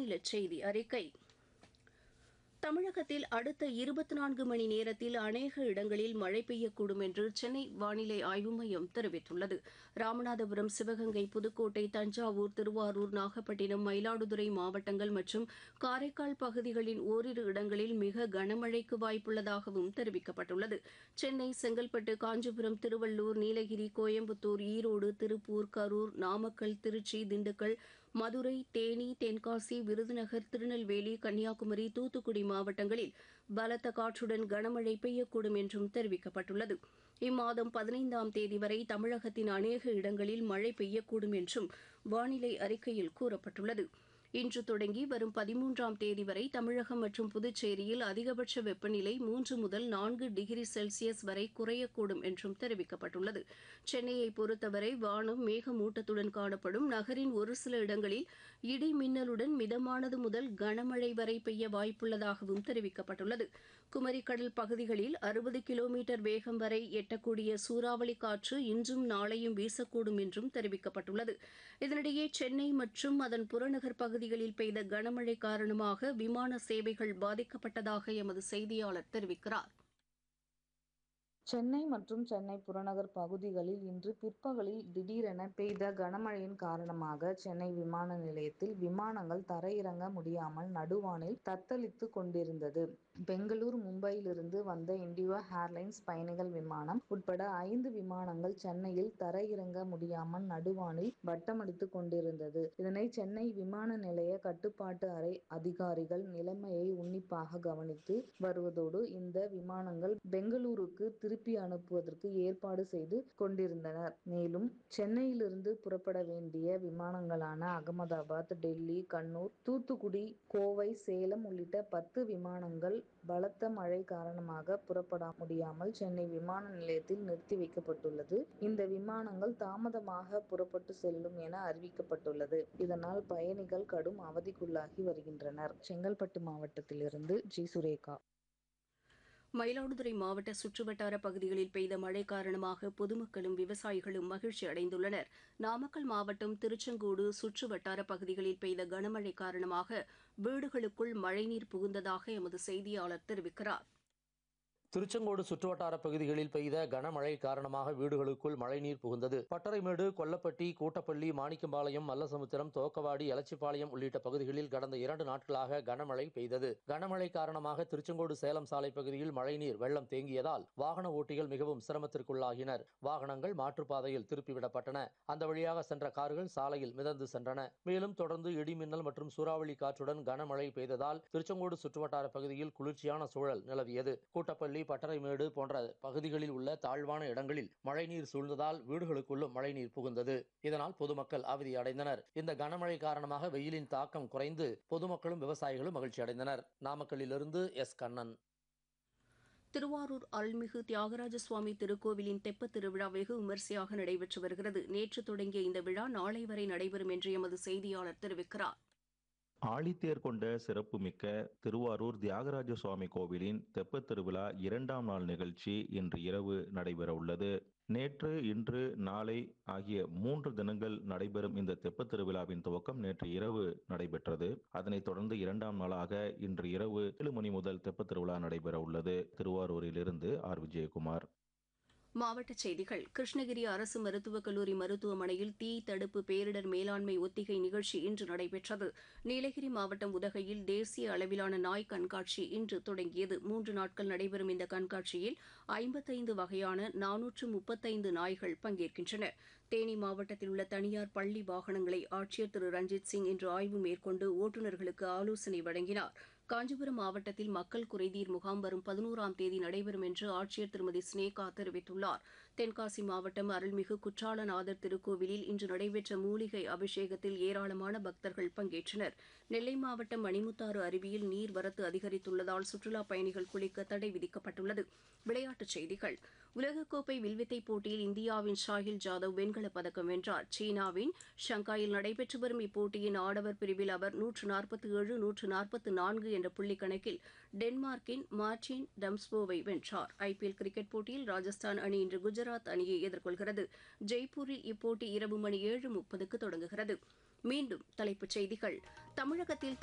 மாநில செய்தி அறிக்கை தமிழகத்தில் அடுத்த இருபத்தி நான்கு மணி நேரத்தில் அநேக இடங்களில் மழை பெய்யக்கூடும் என்று சென்னை வானிலை ஆய்வு மையம் தெரிவித்துள்ளது ராமநாதபுரம் சிவகங்கை புதுக்கோட்டை தஞ்சாவூர் திருவாரூர் நாகப்பட்டினம் மயிலாடுதுறை மாவட்டங்கள் மற்றும் காரைக்கால் பகுதிகளின் ஓரிரு இடங்களில் மிக கனமழைக்கு வாய்ப்புள்ளதாகவும் தெரிவிக்கப்பட்டுள்ளது சென்னை செங்கல்பட்டு காஞ்சிபுரம் திருவள்ளூர் நீலகிரி கோயம்புத்தூர் ஈரோடு திருப்பூர் கரூர் நாமக்கல் திருச்சி திண்டுக்கல் மதுரை தேனி தென்காசி விருதுநகர் திருநெல்வேலி கன்னியாகுமரி தூத்துக்குடி மாவட்டங்களில் பலத்த காற்றுடன் கனமழை பெய்யக்கூடும் என்றும் தெரிவிக்கப்பட்டுள்ளது இம்மாதம் பதினைந்தாம் தேதி வரை தமிழகத்தின் அநேக இடங்களில் மழை பெய்யக்கூடும் என்றும் வானிலை அறிக்கையில் கூறப்பட்டுள்ளது இன்று தொடங்கி வரும் பதிமூன்றாம் தேதி வரை தமிழகம் மற்றும் புதுச்சேரியில் அதிகபட்ச வெப்பநிலை மூன்று முதல் நான்கு டிகிரி செல்சியஸ் வரை குறையக்கூடும் என்றும் தெரிவிக்கப்பட்டுள்ளது சென்னையை பொறுத்தவரை வானம் மேகமூட்டத்துடன் காணப்படும் நகரின் ஒரு சில இடங்களில் இடி மின்னலுடன் மிதமானது முதல் கனமழை வரை பெய்ய வாய்ப்புள்ளதாகவும் தெரிவிக்கப்பட்டுள்ளது குமரிக்கடல் பகுதிகளில் அறுபது கிலோமீட்டர் வேகம் வரை எட்டக்கூடிய சூறாவளி காற்று இன்றும் நாளையும் வீசக்கூடும் என்றும் தெரிவிக்கப்பட்டுள்ளது இதனிடையே சென்னை மற்றும் அதன் புறநகர் பகுதிகளில் பெய்த கனமழை காரணமாக விமான சேவைகள் பாதிக்கப்பட்டதாக எமது செய்தியாளர் தெரிவிக்கிறார் சென்னை மற்றும் சென்னை புறநகர் பகுதிகளில் இன்று பிற்பகலில் திடீரென பெய்த கனமழையின் காரணமாக சென்னை விமான நிலையத்தில் விமானங்கள் தரையிறங்க முடியாமல் நடுவானில் தத்தளித்து கொண்டிருந்தது பெங்களூர் மும்பையிலிருந்து வந்த இண்டிகோ ஏர்லைன்ஸ் பயணிகள் விமானம் உட்பட ஐந்து விமானங்கள் சென்னையில் தரையிறங்க முடியாமல் நடுவானில் வட்டமடித்து கொண்டிருந்தது இதனை சென்னை விமான நிலைய கட்டுப்பாட்டு அறை அதிகாரிகள் நிலைமையை உன்னிப்பாக கவனித்து வருவதோடு இந்த விமானங்கள் பெங்களூருக்கு திருப்பி அனுப்புவதற்கு ஏற்பாடு செய்து கொண்டிருந்தனர் மேலும் சென்னையிலிருந்து புறப்பட வேண்டிய விமானங்களான அகமதாபாத் டெல்லி கண்ணூர் தூத்துக்குடி கோவை சேலம் உள்ளிட்ட பத்து விமானங்கள் பலத்த மழை காரணமாக புறப்பட முடியாமல் சென்னை விமான நிலையத்தில் நிறுத்தி வைக்கப்பட்டுள்ளது இந்த விமானங்கள் தாமதமாக புறப்பட்டு செல்லும் என அறிவிக்கப்பட்டுள்ளது இதனால் பயணிகள் கடும் அவதிக்குள்ளாகி வருகின்றனர் செங்கல்பட்டு மாவட்டத்திலிருந்து ஜி சுரேகா மயிலாடுதுறை மாவட்ட சுற்றுவட்டார பகுதிகளில் பெய்த மழை காரணமாக பொதுமக்களும் விவசாயிகளும் மகிழ்ச்சி அடைந்துள்ளனர் நாமக்கல் மாவட்டம் திருச்செங்கோடு சுற்றுவட்டார பகுதிகளில் பெய்த கனமழை காரணமாக வீடுகளுக்குள் மழைநீர் புகுந்ததாக எமது செய்தியாளர் தெரிவிக்கிறார் திருச்செங்கோடு சுற்றுவட்டார பகுதிகளில் பெய்த கனமழை காரணமாக வீடுகளுக்குள் மழைநீர் புகுந்தது பட்டறைமேடு கொல்லப்பட்டி கூட்டப்பள்ளி மாணிக்கம்பாளையம் மல்லசமுத்திரம் தோக்கவாடி எலச்சிப்பாளையம் உள்ளிட்ட பகுதிகளில் கடந்த இரண்டு நாட்களாக கனமழை பெய்தது கனமழை காரணமாக திருச்செங்கோடு சேலம் சாலை பகுதியில் மழைநீர் வெள்ளம் தேங்கியதால் வாகன ஓட்டிகள் மிகவும் சிரமத்திற்குள்ளாகினர் வாகனங்கள் மாற்றுப்பாதையில் திருப்பிவிடப்பட்டன அந்த வழியாக சென்ற கார்கள் சாலையில் மிதந்து சென்றன மேலும் தொடர்ந்து இடிமின்னல் மற்றும் சூறாவளி காற்றுடன் கனமழை பெய்ததால் திருச்செங்கோடு சுற்றுவட்டார பகுதியில் குளிர்ச்சியான சூழல் நிலவியது கூட்டப்பள்ளி பட்டறைமேடு போன்ற பகுதிகளில் உள்ள தாழ்வான இடங்களில் மழைநீர் சூழ்ந்ததால் வீடுகளுக்குள்ளும் மழைநீர் புகுந்தது இதனால் பொதுமக்கள் அவதி அடைந்தனர் இந்த கனமழை காரணமாக வெயிலின் தாக்கம் குறைந்து பொதுமக்களும் விவசாயிகளும் மகிழ்ச்சி அடைந்தனர் நாமக்கல்லிலிருந்து எஸ் கண்ணன் திருவாரூர் அருள்மிகு தியாகராஜ சுவாமி திருக்கோவிலின் தெப்பத் திருவிழா வெகு விமரிசையாக நடைபெற்று வருகிறது நேற்று தொடங்கிய இந்த விழா நாளை வரை நடைபெறும் என்று எமது செய்தியாளர் தெரிவிக்கிறார் ஆழித்தேர் கொண்ட சிறப்புமிக்க திருவாரூர் தியாகராஜ சுவாமி கோவிலின் தெப்பத் திருவிழா இரண்டாம் நாள் நிகழ்ச்சி இன்று இரவு நடைபெற உள்ளது நேற்று இன்று நாளை ஆகிய மூன்று தினங்கள் நடைபெறும் இந்த தெப்பத் திருவிழாவின் துவக்கம் நேற்று இரவு நடைபெற்றது அதனைத் தொடர்ந்து இரண்டாம் நாளாக இன்று இரவு ஏழு மணி முதல் தெப்பத் திருவிழா நடைபெற உள்ளது திருவாரூரிலிருந்து ஆர் விஜயகுமார் மாவட்டச் செய்திகள் கிருஷ்ணகிரி அரசு மருத்துவக் கல்லூரி மருத்துவமனையில் தீ தடுப்பு பேரிடர் மேலாண்மை ஒத்திகை நிகழ்ச்சி இன்று நடைபெற்றது நீலகிரி மாவட்டம் உதகையில் தேசிய அளவிலான நாய் கண்காட்சி இன்று தொடங்கியது மூன்று நாட்கள் நடைபெறும் இந்த கண்காட்சியில் ஐம்பத்தைந்து வகையான நானூற்று முப்பத்தைந்து நாய்கள் பங்கேற்கின்றன தேனி மாவட்டத்தில் உள்ள தனியார் பள்ளி வாகனங்களை ஆட்சியர் திரு ரஞ்சித் சிங் இன்று ஆய்வு மேற்கொண்டு ஓட்டுநர்களுக்கு ஆலோசனை வழங்கினார் காஞ்சிபுரம் மாவட்டத்தில் மக்கள் குறைதீர் முகாம் வரும் பதினோராம் தேதி நடைபெறும் என்று ஆட்சியர் திருமதி ஸ்னேகா தெரிவித்துள்ளார் தென்காசி மாவட்டம் அருள்மிகு குற்றாலநாதர் திருக்கோவிலில் இன்று நடைபெற்ற மூலிகை அபிஷேகத்தில் ஏராளமான பக்தர்கள் பங்கேற்றனர் நெல்லை மாவட்டம் மணிமுத்தாறு அருவியில் நீர்வரத்து அதிகரித்துள்ளதால் சுற்றுலாப் பயணிகள் குளிக்க தடை விதிக்கப்பட்டுள்ளது விளையாட்டுச் செய்திகள் உலகக்கோப்பை வில்வித்தை போட்டியில் இந்தியாவின் ஷாஹில் ஜாதவ் வெண்கலப் பதக்கம் வென்றார் சீனாவின் ஷங்காயில் நடைபெற்று வரும் இப்போட்டியின் ஆடவர் பிரிவில் அவர் நூற்று நாற்பத்தி ஏழு நூற்று நாற்பத்தி நான்கு என்ற புள்ளி கணக்கில் டென்மார்க்கின் மார்டின் டம்ஸ்போவை வென்றார் ஐபிஎல் கிரிக்கெட் போட்டியில் ராஜஸ்தான் அணி இன்று குஜராத் அணியை எதிர்கொள்கிறது ஜெய்ப்பூரில் இப்போட்டி இரவு மணி ஏழு முப்பதுக்கு தொடங்குகிறது மீண்டும் தலைப்புச் செய்திகள் தமிழகத்தில்